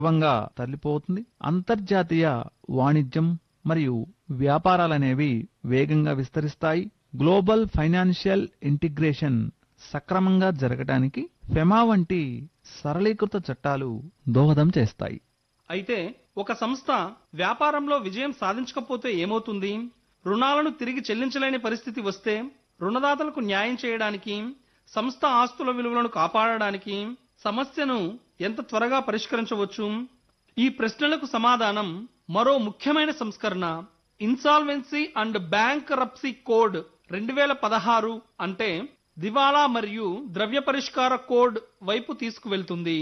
వేగంగా తరలిపోతుంది అంతర్జాతీయ వాణిజ్యం మరియు వ్యాపారాలనేవి వేగంగా విస్తరిస్తాయి గ్లోబల్ ఫైనాన్షియల్ ఇంటిగ్రేషన్ సక్రమంగా జరగటానికి ఫెమా వంటి సరళీకృత చట్టాలు దోహదం చేస్తాయి అయితే ఒక సంస్థ వ్యాపారంలో విజయం సాధించకపోతే ఏమవుతుంది రుణాలను తిరిగి చెల్లించలేని పరిస్థితి వస్తే రుణదాతలకు న్యాయం చేయడానికి సంస్థ ఆస్తుల విలువలను కాపాడడానికి సమస్యను ఎంత త్వరగా పరిష్కరించవచ్చు ఈ ప్రశ్నలకు సమాధానం మరో ముఖ్యమైన సంస్కరణ insolvency and bankruptcy code రెండు వేల పదహారు అంటే దివాలా మరియు ద్రవ్య పరిష్కార కోడ్ వైపు తీసుకువెళ్తుంది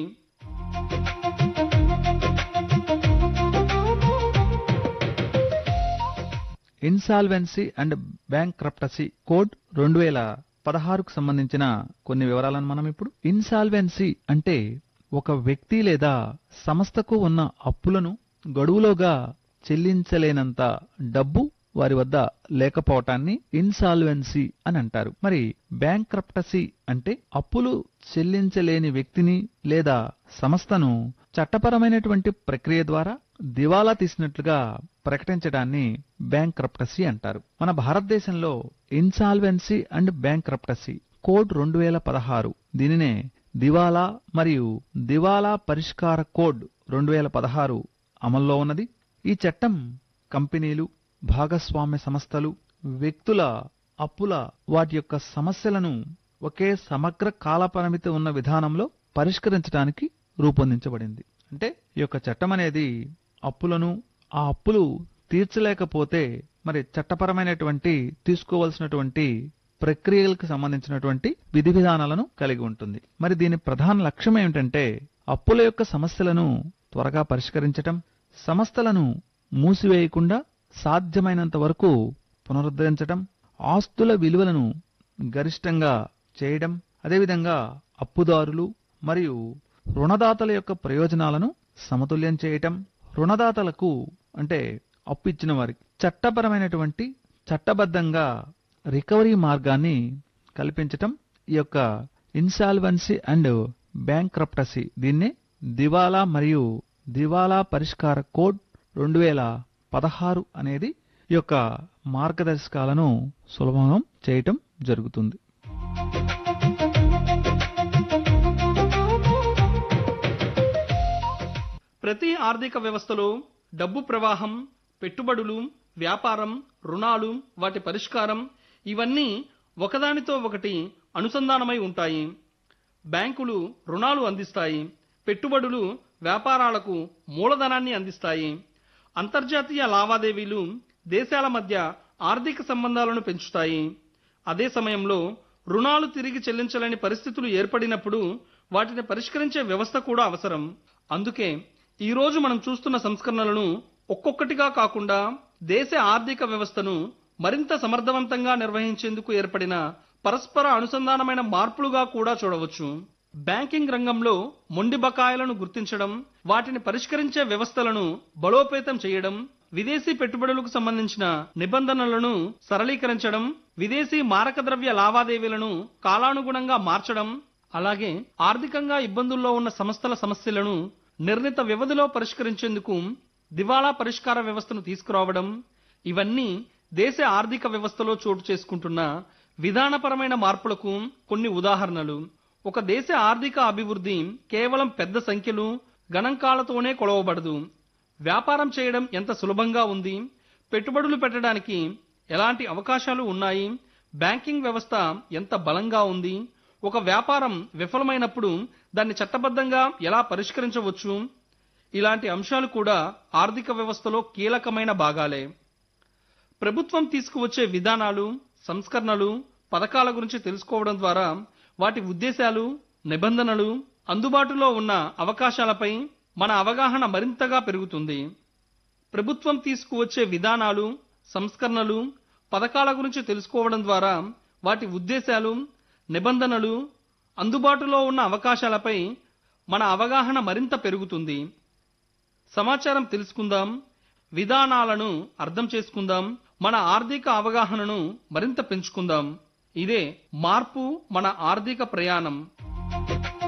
insolvency and bankruptcy code రెండు వేల పదహారుకు సంబంధించిన కొన్ని వివరాలను మనం ఇప్పుడు ఇన్సాల్వెన్సీ అంటే ఒక వ్యక్తి లేదా సంస్థకు ఉన్న అప్పులను గడువులోగా చెల్లించలేనంత డబ్బు వారి వద్ద లేకపోవటాన్ని ఇన్సాల్వెన్సీ అని అంటారు మరి బ్యాంక్ క్రప్టసీ అంటే అప్పులు చెల్లించలేని వ్యక్తిని లేదా సంస్థను చట్టపరమైనటువంటి ప్రక్రియ ద్వారా దివాలా తీసినట్లుగా ప్రకటించడాన్ని బ్యాంక్ క్రప్టసీ అంటారు మన భారతదేశంలో insolvency and bankruptcy code రెండు వేల పదహారు దీనినే దివాలా మరియు దివాలా పరిష్కార కోడ్ రెండు వేల పదహారు అమల్లో ఉన్నది ఈ చట్టం కంపెనీలు భాగస్వామ్య సంస్థలు వ్యక్తుల అప్పుల వాటి యొక్క సమస్యలను ఒకే సమగ్ర కాలపరిమితి ఉన్న విధానంలో పరిష్కరించడానికి రూపొందించబడింది అంటే ఈ యొక్క చట్టం అనేది అప్పులను ఆ అప్పులు తీర్చలేకపోతే మరి చట్టపరమైనటువంటి తీసుకోవాల్సినటువంటి ప్రక్రియలకు సంబంధించినటువంటి విధి విధానాలను కలిగి ఉంటుంది మరి దీని ప్రధాన లక్ష్యం ఏమిటంటే అప్పుల యొక్క సమస్యలను త్వరగా పరిష్కరించటం సంస్థలను మూసివేయకుండా సాధ్యమైనంత వరకు పునరుద్ధరించటం ఆస్తుల విలువలను గరిష్టంగా చేయడం అదేవిధంగా అప్పుదారులు మరియు రుణదాతల యొక్క ప్రయోజనాలను సమతుల్యం చేయటం రుణదాతలకు అంటే అప్పు ఇచ్చిన వారికి చట్టపరమైనటువంటి చట్టబద్ధంగా రికవరీ మార్గాన్ని కల్పించటం ఈ యొక్క ఇన్సాల్వెన్సీ అండ్ బ్యాంక్ క్రప్టసీ దీన్నే దివాలా మరియు దివాలా పరిష్కార కోడ్ రెండు వేల పదహారు అనేది ఈ యొక్క మార్గదర్శకాలను సులభం చేయటం జరుగుతుంది ప్రతి ఆర్థిక వ్యవస్థలో డబ్బు ప్రవాహం పెట్టుబడులు వ్యాపారం రుణాలు వాటి పరిష్కారం ఇవన్నీ ఒకదానితో ఒకటి అనుసంధానమై ఉంటాయి బ్యాంకులు రుణాలు అందిస్తాయి పెట్టుబడులు వ్యాపారాలకు మూలధనాన్ని అందిస్తాయి అంతర్జాతీయ లావాదేవీలు దేశాల మధ్య ఆర్థిక సంబంధాలను పెంచుతాయి అదే సమయంలో రుణాలు తిరిగి చెల్లించలేని పరిస్థితులు ఏర్పడినప్పుడు వాటిని పరిష్కరించే వ్యవస్థ కూడా అవసరం అందుకే ఈ రోజు మనం చూస్తున్న సంస్కరణలను ఒక్కొక్కటిగా కాకుండా దేశ ఆర్థిక వ్యవస్థను మరింత సమర్థవంతంగా నిర్వహించేందుకు ఏర్పడిన పరస్పర అనుసంధానమైన మార్పులుగా కూడా చూడవచ్చు బ్యాంకింగ్ రంగంలో మొండి బకాయిలను గుర్తించడం వాటిని పరిష్కరించే వ్యవస్థలను బలోపేతం చేయడం విదేశీ పెట్టుబడులకు సంబంధించిన నిబంధనలను సరళీకరించడం విదేశీ మారక ద్రవ్య లావాదేవీలను కాలానుగుణంగా మార్చడం అలాగే ఆర్థికంగా ఇబ్బందుల్లో ఉన్న సంస్థల సమస్యలను నిర్ణీత వ్యవధిలో పరిష్కరించేందుకు దివాళా పరిష్కార వ్యవస్థను తీసుకురావడం ఇవన్నీ దేశ ఆర్థిక వ్యవస్థలో చోటు చేసుకుంటున్న విధానపరమైన మార్పులకు కొన్ని ఉదాహరణలు ఒక దేశ ఆర్థిక అభివృద్ధి కేవలం పెద్ద సంఖ్యలు గణాంకాలతోనే కొలవబడదు వ్యాపారం చేయడం ఎంత సులభంగా ఉంది పెట్టుబడులు పెట్టడానికి ఎలాంటి అవకాశాలు ఉన్నాయి బ్యాంకింగ్ వ్యవస్థ ఎంత బలంగా ఉంది ఒక వ్యాపారం విఫలమైనప్పుడు దాన్ని చట్టబద్ధంగా ఎలా పరిష్కరించవచ్చు ఇలాంటి అంశాలు కూడా ఆర్థిక వ్యవస్థలో కీలకమైన భాగాలే ప్రభుత్వం తీసుకువచ్చే విధానాలు సంస్కరణలు పథకాల గురించి తెలుసుకోవడం ద్వారా వాటి ఉద్దేశాలు నిబంధనలు అందుబాటులో ఉన్న అవకాశాలపై మన అవగాహన మరింతగా పెరుగుతుంది ప్రభుత్వం తీసుకువచ్చే విధానాలు సంస్కరణలు పథకాల గురించి తెలుసుకోవడం ద్వారా వాటి ఉద్దేశాలు నిబంధనలు అందుబాటులో ఉన్న అవకాశాలపై మన అవగాహన మరింత పెరుగుతుంది సమాచారం తెలుసుకుందాం విధానాలను అర్థం చేసుకుందాం మన ఆర్థిక అవగాహనను మరింత పెంచుకుందాం ఇదే మార్పు మన ఆర్థిక ప్రయాణం